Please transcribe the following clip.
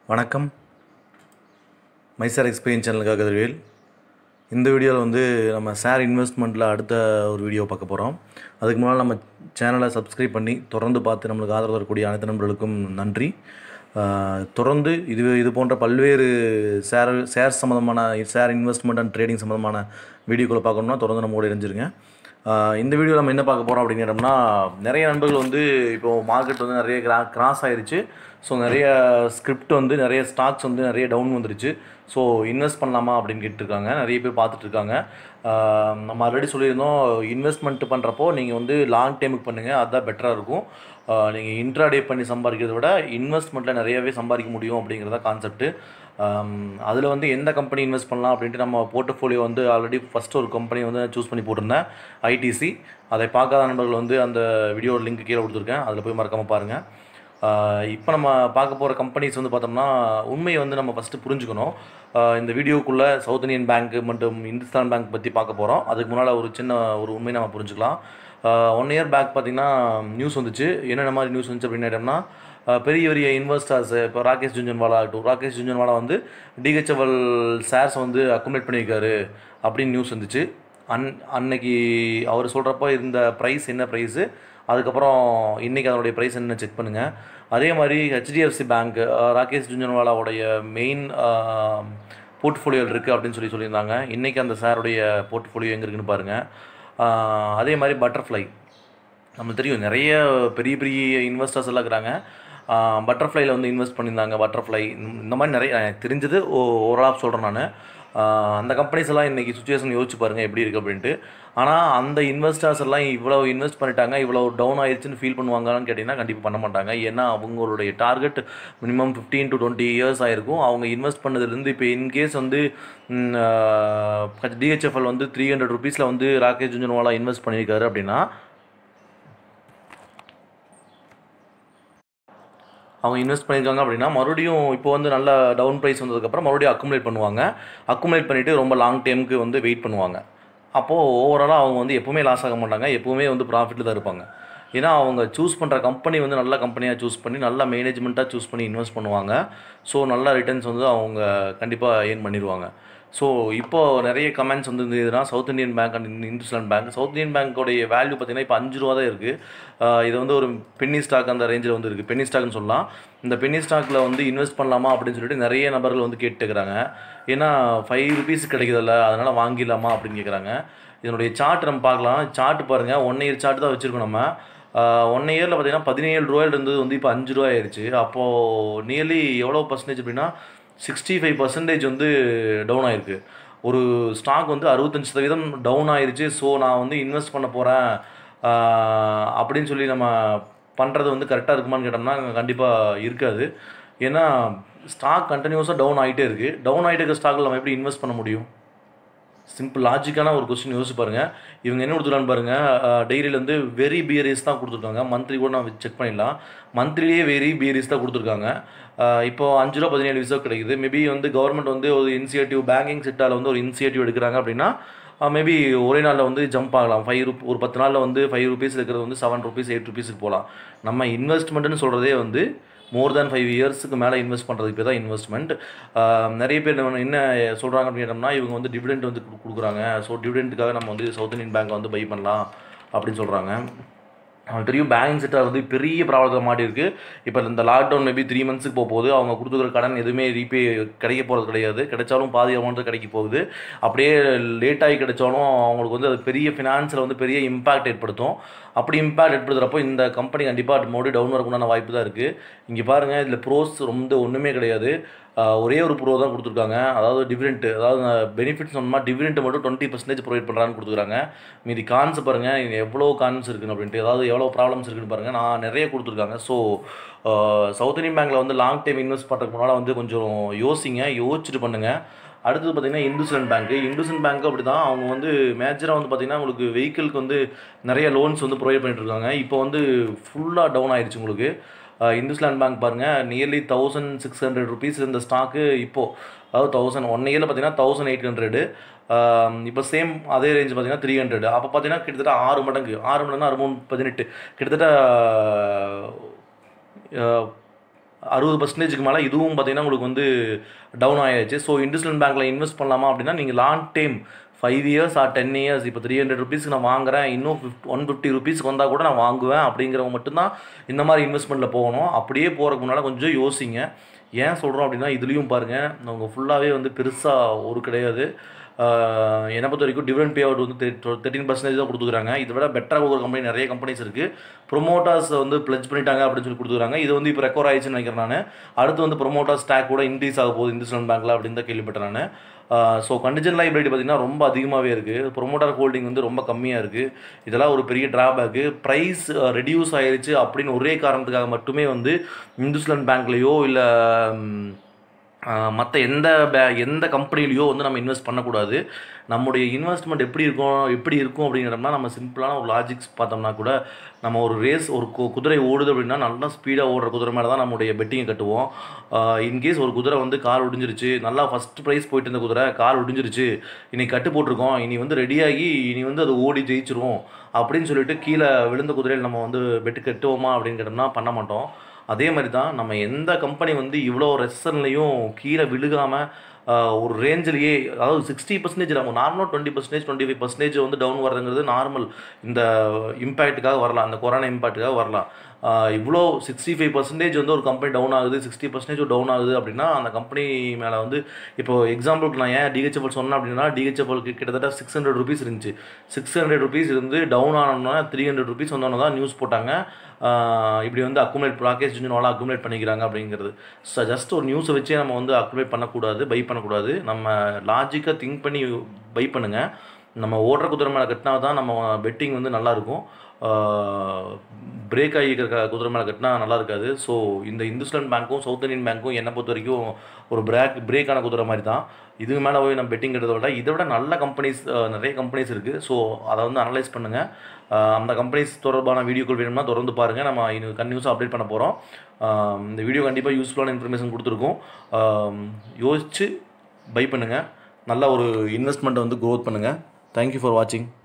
வணக்கம் மைசார் எக்ஸ்பீரியன்ஸ் சேனலுக்காக கதிர்வேல் இந்த வீடியோவில் வந்து நம்ம ஷேர் இன்வெஸ்ட்மெண்ட்டில் அடுத்த ஒரு வீடியோ பார்க்க போகிறோம் அதுக்கு முன்னால் நம்ம சேனலை சப்ஸ்கிரைப் பண்ணி தொடர்ந்து பார்த்து நம்மளுக்கு ஆதரவு தரக்கூடிய அனைத்து நண்பர்களுக்கும் நன்றி ஆஹ் தொடர்ந்து இது இது போன்ற பல்வேறு ஷேர் ஷேர் சம்மந்தமான ஷேர் இன்வெஸ்ட்மெண்ட் அண்ட் ட்ரேடிங் சம்மந்தமான வீடியோக்களை பார்க்கணும்னா தொடர்ந்து நம்ம கூட இணைஞ்சிருங்க ஆஹ் இந்த வீடியோவில் நம்ம என்ன பார்க்க போகிறோம் அப்படின்னு கேட்டோம்னா நிறைய நண்பர்கள் வந்து இப்போது மார்க்கெட் வந்து நிறைய கிரா கிராஸ் ஆயிருச்சு ஸோ நிறைய ஸ்கிரிப்ட் வந்து நிறைய ஸ்டாக்ஸ் வந்து நிறைய டவுன் வந்துருச்சு ஸோ இன்வெஸ்ட் பண்ணலாமா அப்படின்னு கேட்டுருக்காங்க நிறைய பேர் பார்த்துட்டு இருக்காங்க ஆஹ் நம்ம ஆல்ரெடி சொல்லியிருந்தோம் இன்வெஸ்ட்மெண்ட் பண்ணுறப்போ நீங்கள் வந்து லாங் டைமுக்கு பண்ணுங்கள் அதுதான் பெட்டராக இருக்கும் நீங்கள் இன்ட்ராடே பண்ணி சம்பாதிக்கிறத விட இன்வெஸ்ட்மெண்ட்டில் நிறையவே சம்பாதிக்க முடியும் அப்படிங்கிறத கான்செப்ட்டு அதில் வந்து எந்த கம்பெனி இன்வெஸ்ட் பண்ணலாம் அப்படின்ட்டு நம்ம போர்ட்ஃபோலியோ வந்து ஆல்ரெடி ஃபஸ்ட்டு ஒரு கம்பெனி வந்து சூஸ் பண்ணி போட்டிருந்தேன் ஐடிசி அதை பார்க்காத நண்பர்கள் வந்து அந்த வீடியோ லிங்க் கீழே கொடுத்துருக்கேன் அதில் போய் மறக்காமல் பாருங்கள் இப்போ நம்ம பார்க்க போகிற கம்பெனிஸ் வந்து பார்த்தோம்னா உண்மையை வந்து நம்ம ஃபஸ்ட்டு புரிஞ்சுக்கணும் ஆஹ் இந்த வீடியோக்குள்ளே சவுத் இந்தியன் பேங்க் மற்றும் இந்துஸ்தான் பேங்க் பற்றி பார்க்க போகிறோம் அதுக்கு முன்னால் ஒரு சின்ன ஒரு உண்மையை நம்ம புரிஞ்சுக்கலாம் ஒன் இயர் பேக் பார்த்திங்கன்னா நியூஸ் வந்துச்சு என்னென்ன மாதிரி நியூஸ் வந்துச்சு அப்படின்னு கேட்டோம்னா ஆஹ் பெரிய பெரிய இன்வெஸ்டர்ஸ் இப்போ ராகேஷ் ஜுன்ஜன்வாலா ஆகட்டும் ராகேஷ் ஜுன்ஜன்வாலா வந்து டிஹெச்எஃப்எல் ஷேர்ஸ் வந்து அக்குமுலேட் பண்ணியிருக்காரு அப்படின்னு நியூஸ் வந்துச்சு அன் அன்னைக்கு அவர் சொல்கிறப்போ இருந்த ப்ரைஸ் என்ன ப்ரைஸு அதுக்கப்புறம் இன்றைக்கி அதனுடைய ப்ரைஸ் என்ன செக் பண்ணுங்கள் அதே மாதிரி ஹெச்டிஎஃப்சி பேங்க் ராகேஷ் ஜுன்ஜன்வாலாவுடைய மெயின் போர்ட்ஃபோலியோவில் இருக்குது அப்படின்னு சொல்லி சொல்லியிருந்தாங்க இன்றைக்கி அந்த சாருடைய போர்ட்ஃபோலியோ எங்கே இருக்குன்னு பாருங்கள் ஆஹ் அதே மாதிரி பட்டர்ஃப்ளை நம்மளுக்கு தெரியும் நிறைய பெரிய பெரிய இன்வெஸ்டர்ஸ் எல்லாம் இருக்கிறாங்க பட்டர்ஃப்ளைல வந்து இன்வெஸ்ட் பண்ணியிருந்தாங்க பட்டர்ஃப்ளை இந்த மாதிரி நிறைய எனக்கு தெரிஞ்சது ஓவராலாக சொல்கிறேன் நான் அந்த கம்பெனிஸ் எல்லாம் இன்றைக்கி சுச்சுவேஷன் யோசிச்சு பாருங்கள் எப்படி இருக்குது அப்படின்ட்டு ஆனால் அந்த இன்வெஸ்டர்ஸ் எல்லாம் இவ்வளோ இன்வெஸ்ட் பண்ணிட்டாங்க இவ்வளோ டவுன் ஆயிடுச்சுன்னு ஃபீல் பண்ணுவாங்கன்னு கேட்டிங்கன்னா கண்டிப்பாக பண்ண மாட்டாங்க ஏன்னா அவங்களுடைய target minimum fifteen to twenty years ஆயிருக்கும் அவங்க இன்வெஸ்ட் பண்ணதுலேருந்து இப்போ இன்கேஸ் வந்து டிஹெச்எஃப்எல் வந்து த்ரீ ஹண்ட்ரட் ருபீஸில் வந்து ராகேஷ் ஜுன்ஜன்வாலா இன்வெஸ்ட் பண்ணியிருக்காரு அப்படின்னா அவங்க இன்வெஸ்ட் பண்ணியிருக்காங்க அப்படின்னா மறுபடியும் இப்போ வந்து நல்ல டவுன் ப்ரைஸ் வந்ததுக்கப்புறம் மறுபடியும் அக்குமுலேட் பண்ணுவாங்க அக்குமுலேட் பண்ணிவிட்டு ரொம்ப லாங் டைமுக்கு வந்து வெயிட் பண்ணுவாங்க அப்போது ஓவராலாக அவங்க வந்து எப்போவுமே லாஸ் ஆக மாட்டாங்க எப்போவுமே வந்து ப்ராஃபிட்டில் தான் இருப்பாங்க ஏன்னா அவங்க சூஸ் பண்ணுற கம்பெனி வந்து நல்ல கம்பெனியாக சூஸ் பண்ணி நல்ல மேனேஜ்மெண்ட்டாக சூஸ் பண்ணி இன்வெஸ்ட் பண்ணுவாங்க ஸோ நல்ல ரிட்டர்ன்ஸ் வந்து அவங்க கண்டிப்பாக ஏர்ன் பண்ணிடுவாங்க ஸோ இப்போது நிறைய கமெண்ட்ஸ் வந்து இருந்ததுன்னா South Indian bank and IndusInd bank South Indian பேங்க்கோடைய வேல்யூ பார்த்தீங்கன்னா இப்போ அஞ்சு ரூபா தான் இருக்குது இது வந்து ஒரு பென்னி ஸ்டாக் அந்த ரேஞ்சில் வந்து இருக்குது பென்னி ஸ்டாக்னு சொல்லலாம் இந்த பென்னி ஸ்டாக்கில் வந்து இன்வெஸ்ட் பண்ணலாமா அப்படின்னு சொல்லிட்டு நிறைய நபர்கள் வந்து கேட்டுக்கிறாங்க ஏன்னா ஃபைவ் ருபீஸ் கிடைக்குதுல்ல அதனால் வாங்கிடலாமா அப்படின்னு கேட்குறாங்க இதனுடைய சார்ட் நம்ம பார்க்கலாம் சார்ட் பாருங்கள் ஒன் இயர் சார்ட் தான் வச்சுருக்கோம் நம்ம ஒன் இயரில் பார்த்தீங்கன்னா பதினேழு ரூபாயில் இருந்தது வந்து இப்போ அஞ்சு ரூபாய் ஆயிடுச்சு அப்போது நியர்லி எவ்வளோ பர்சன்டேஜ் அப்படின்னா சிக்ஸ்டி ஃபைவ் பர்சன்டேஜ் வந்து டவுன் ஆயிருக்கு ஒரு ஸ்டாக் வந்து அறுபத்தஞ்சு சதவீதம் டவுன் ஆயிருச்சு ஸோ நான் வந்து இன்வெஸ்ட் பண்ண போகிறேன் அப்படின்னு சொல்லி நம்ம பண்ணுறது வந்து கரெக்டாக இருக்குமான்னு கேட்டோம்னா கண்டிப்பாக இருக்காது ஏன்னா ஸ்டாக் கண்டினியூஸாக டவுன் ஆகிட்டே இருக்குது டவுன் ஆகிட்டு இருக்க ஸ்டாக்கில் நம்ம எப்படி இன்வெஸ்ட் பண்ண முடியும் சிம்பிள் லாஜிக்கான ஒரு கொஸ்டின் யோசிச்சு பாருங்கள் இவங்க என்ன கொடுத்துருக்கான்னு பாருங்கள் டெய்ரியில் வந்து வெரி பியரிஸ் தான் கொடுத்துருக்காங்க மந்த்லி கூட நான் செக் பண்ணிடலாம் மந்த்லியே வெரி பியரிஸ் தான் கொடுத்துருக்காங்க இப்போ அஞ்சு ரூபா பதினேழு விசா கிடைக்குது மேபி வந்து கவர்மெண்ட் வந்து ஒரு இனிஷியேட்டிவ் பேங்கிங் செக்டாரில் வந்து ஒரு இனிஷியேட்டிவ் எடுக்கிறாங்க அப்படின்னா மேபி ஒரே நாளில் வந்து ஜம்ப் ஆகலாம் ஃபைவ் ரூப் ஒரு பத்து நாளில் வந்து ஃபைவ் ருபீஸ் இருக்கிறது வந்து செவன் ருபீஸ் எயிட் ருபீஸுக்கு போகலாம் நம்ம இன்வெஸ்ட்மெண்ட்டுன்னு சொல்கிறதே வந்து மோர் தேன் ஃபைவ் இயர்ஸுக்கு மேலே இன்வெஸ்ட் பண்ணுறதுக்கு பேர் தான் இன்வெஸ்ட்மெண்ட் நிறைய பேர் நம்ம என்ன சொல்கிறாங்க அப்படின்னு கேட்டோம்னா இவங்க வந்து டிவிடெண்ட் வந்து கொடுக்குறாங்க ஸோ டிவிடெண்ட்டுக்காக நம்ம வந்து சவுத் இந்தியன் பேங்க் வந்து பை பண்ணலாம் அப்படின்னு சொல்கிறாங்க அவங்களுக்கு தெரியும் பேங்கிங் செக்டர் வந்து பெரிய ப்ராப்ளத்தில் மாட்டி இருக்கு இப்போ இந்த லாக்டவுன் மேபி த்ரீ மந்த்ஸுக்கு போக போகுது அவங்க கொடுத்துக்கிற கடன் எதுவுமே ரீபே கிடைக்க போகிறது கிடையாது கிடைச்சாலும் பாதி அமௌண்ட் கிடைக்க போகுது அப்படியே லேட் ஆகி கிடைச்சாலும் அவங்களுக்கு வந்து அது பெரிய ஃபினான்ஸில் வந்து பெரிய இம்பாக்ட் ஏற்படுத்தும் அப்படி இம்பாக்ட் ஏற்படுத்துகிறப்போ இந்த கம்பெனி கண்டிப்பாக மறுபடியும் டவுன் வரக்குண்டான வாய்ப்பு தான் இருக்குது இங்கே பாருங்கள் இதில் ப்ரோஸ் ரொம்ப ஒன்றுமே கிடையாது ஒரே ஒரு ப்ரோ தான் கொடுத்துருக்காங்க அதாவது டிவிடெண்ட் அதாவது பெனிஃபிட்ஸ் சொன்னால் டிவிடெண்ட் மட்டும் டுவெண்ட்டி பர்சன்டேஜ் ப்ரொவைட் பண்ணுறான்னு கொடுத்துருக்காங்க மீதி கான்ஸ் பாருங்கள் எவ்வளோ கான்ஸ் இருக்குன்னு அப்படின்ட்டு அதாவது எவ்வளோ ப்ராப்ளம்ஸ் இருக்குன்னு பாருங்கள் நான் நிறைய கொடுத்துருக்காங்க ஸோ சவுத் இந்தியன் பேங்க்கில் வந்து லாங் டைம் இன்வெஸ்ட் பண்ணுறதுக்கு முன்னால் வந்து கொஞ்சம் யோசிங்க யோசிச்சுட்டு பண்ணுங்கள் அடுத்தது பார்த்திங்கன்னா இந்துஸ்லன் பேங்க் இந்துஸ்லன் பேங்க் அப்படி தான் அவங்க வந்து மேஜராக வந்து பார்த்திங்கன்னா உங்களுக்கு வெஹிக்கிளுக்கு வந்து நிறைய லோன்ஸ் வந்து ப்ரொவைட் பண்ணிட்டு இருக்காங்க இப்போ வந்து ஃபுல்லாக டவுன் ஆயிடுச்சு உங்களுக்கு இந்துஸ்லாண்ட் பேங்க் பாருங்கள் nearly thousand six hundred rupees இந்த ஸ்டாக்கு இப்போது அதாவது தௌசண்ட் ஒன் இயரில் பார்த்தீங்கன்னா தௌசண்ட் எயிட் ஹண்ட்ரடு இப்போ சேம் அதே ரேஞ்ச் பார்த்தீங்கன்னா த்ரீ ஹண்ட்ரட் அப்போ பார்த்தீங்கன்னா கிட்டத்தட்ட ஆறு மடங்கு ஆறு மடங்கு ஆறு மூணு பதினெட்டு கிட்டத்தட்ட அறுபது பர்சன்டேஜுக்கு மேலே இதுவும் பார்த்தீங்கன்னா உங்களுக்கு வந்து டவுன் ஆயாச்சு ஸோ இண்டஸ்ட்ரியல் பேங்க்கில் இன்வெஸ்ட் பண்ணலாமா அப்படின்னா நீங்கள் long time five years or ten years இப்போ த்ரீ ஹண்ட்ரட் ருபீஸ்க்கு நான் வாங்குறேன் இன்னும் ஃபிஃப்ட் ஒன் ஃபிஃப்டி ருபீஸ்க்கு வந்தால் கூட நான் வாங்குவேன் அப்படிங்கிறவங்க மட்டும்தான் இந்த மாதிரி இன்வெஸ்ட்மெண்ட்டில் போகணும் அப்படியே போகிறதுக்கு முன்னால் கொஞ்சம் யோசிங்க ஏன் சொல்கிறோம் அப்படின்னா இதுலேயும் பாருங்கள் அவங்க ஃபுல்லாகவே வந்து பெருசாக ஒரு கிடையாது ஆஹ் என்னை பொறுத்த வரைக்கும் டிவிடெண்ட் பே அவுட் வந்து தேர்ட்டின் பர்சன்டேஜ் தான் கொடுத்துக்குறாங்க இதை விட பெட்டராக கொடுக்குற கம்பெனி நிறைய கம்பெனிஸ் இருக்குது ப்ரொமோட்டர்ஸ் வந்து ப்ளச் பண்ணிட்டாங்க அப்படின்னு சொல்லி கொடுத்துக்குறாங்க இது வந்து இப்போ ரெக்கவர் ஆயிடுச்சுன்னு நினைக்கிறேன் நான் அடுத்து வந்து ப்ரொமோட்டர் ஸ்டாக் கூட இன்க்ரீஸ் ஆக போகுது இந்துஸ்லாண்ட் பேங்க்கில் அப்படின்னு தான் கேள்விப்பட்டேன் நான் ஸோ கண்டிஜன் லைபிலிட்டி பார்த்தீங்கன்னா ரொம்ப அதிகமாகவே இருக்குது ப்ரொமோட்டர் ஹோல்டிங் வந்து ரொம்ப கம்மியாக இருக்குது இதெல்லாம் ஒரு பெரிய ட்ராபேக்கு ப்ரைஸ் ரெடியூஸ் ஆயிருச்சு அப்படின்னு ஒரே காரணத்துக்காக மட்டுமே வந்து இந்துஸ்லாண்ட் பேங்க்லேயோ இல்லை மற்ற எந்த பே எந்த கம்பெனிலையோ வந்து நம்ம இன்வெஸ்ட் பண்ணக்கூடாது நம்முடைய இன்வெஸ்ட்மெண்ட் எப்படி இருக்கும் எப்படி இருக்கும் அப்படிங்கிறோம்னா நம்ம சிம்பிளான ஒரு லாஜிக்ஸ் பார்த்தோம்னா கூட நம்ம ஒரு ரேஸ் ஒரு கு- குதிரை ஓடுது அப்படின்னா நல்லா ஸ்பீடாக ஓடுற குதிரை மேலே தான் நம்முடைய பெட்டிங்கை கட்டுவோம் இன்கேஸ் ஒரு குதிரை வந்து கால் ஒடிஞ்சிருச்சு நல்லா ஃபஸ்ட் ப்ரைஸ் போயிட்டு இருந்த குதிரை கால் ஒடிஞ்சிருச்சு இன்னைக்கு கட்டு போட்டிருக்கோம் இனி வந்து ரெடியாகி இனி வந்து அது ஓடி ஜெயிச்சிரும் அப்படின்னு சொல்லிட்டு கீழே விழுந்த குதிரையில் நம்ம வந்து பெட்டு கட்டுவோமா அப்படின்னு கேட்டோம்னா பண்ண மாட்டோம் அதே மாதிரி தான் நம்ம எந்த கம்பெனி வந்து இவ்வளோ ரெசன்லையும் கீழே விழுகாமல் ஒரு ரேஞ்சிலேயே அதாவது சிக்ஸ்டி பர்சன்டேஜ் நம்ம நார்மலாக twenty percentage twenty five percentage வந்து டவுன் வரதுங்கிறது நார்மல் இந்த இம்பேக்ட்டுக்காக வரலாம் இந்த கொரோனா இம்பேக்ட்டுக்காக வரலாம் ஆஹ் இவ்வளோ சிக்ஸ்டி ஃபைவ் பர்சன்டேஜ் வந்து ஒரு கம்பெனி டவுன் ஆகுது சிக்ஸ்டி பர்சன்டேஜ் டவுன் ஆகுது அப்படின்னா அந்த கம்பெனி மேலே வந்து இப்போ எக்ஸாம்பிளுக்கு நான் ஏன் டிஹெச்எஃப்எல் சொன்னேன் அப்படின்னா டிஹெச்எஃப்எல்க்கு கிட்டத்தட்ட சிக்ஸ் ஹண்ட்ரட் ருபீஸ் இருந்துச்சு சிக்ஸ் ஹண்ட்ரட் ருபீஸ் இருந்து டவுன் ஆனோம்னா த்ரீ ஹண்ட்ரட் ருபீஸ் வந்தோன்னு தான் நியூஸ் போட்டாங்க ஆஹ் இப்படி வந்து அக்குமுலேட் ராகேஷ் ஜுன்ஜுன்வாலா அக்குமுலேட் பண்ணிக்கிறாங்க அப்படிங்கிறது ஸோ ஜஸ்ட் ஒரு நியூஸை வச்சே நம்ம வந்து அக்குமுலேட் பண்ணக்கூடாது பை பண்ணக்கூடாது நம்ம லாஜிக்காக திங்க் பண்ணி பை பண்ணுங்கள் நம்ம ஓடுற குதிரை மேலே கட்டினா தான் நம்ம பெட்டிங் வந்து நல்லாயிருக்கும் பிரேக் ஆகி இருக்கிற குதிரை மேலே கட்டினா நல்லா இருக்காது ஸோ இந்த இந்துஸ்லாண்ட் பேங்க்கும் சவுத் இந்தியன் பேங்க்கும் என்னை பொறுத்த வரைக்கும் ஒரு பிரேக் பிரேக்கான குதிரை மாதிரி தான் இதுக்கு மேலே போய் நம்ம பெட்டிங் கட்டுறதை விட இதை விட நல்ல கம்பெனிஸ் நிறைய கம்பெனிஸ் இருக்குது ஸோ அதை வந்து அனலைஸ் பண்ணுங்கள் அந்த கம்பெனிஸ் தொடர்பான வீடியோக்கள் வேணும்னா தொடர்ந்து பாருங்கள் நம்ம இன்னும் கன்யூஸாக அப்டேட் பண்ண போகிறோம் இந்த வீடியோ கண்டிப்பாக யூஸ்ஃபுல்லான இன்ஃபர்மேஷன் கொடுத்துருக்கோம் ஆம், யோசிச்சு பை பண்ணுங்கள் நல்ல ஒரு இன்வெஸ்ட்மெண்ட்டை வந்து க்ரோத் பண்ணுங்கள் தேங்க்யூ ஃபார் வாட்சிங்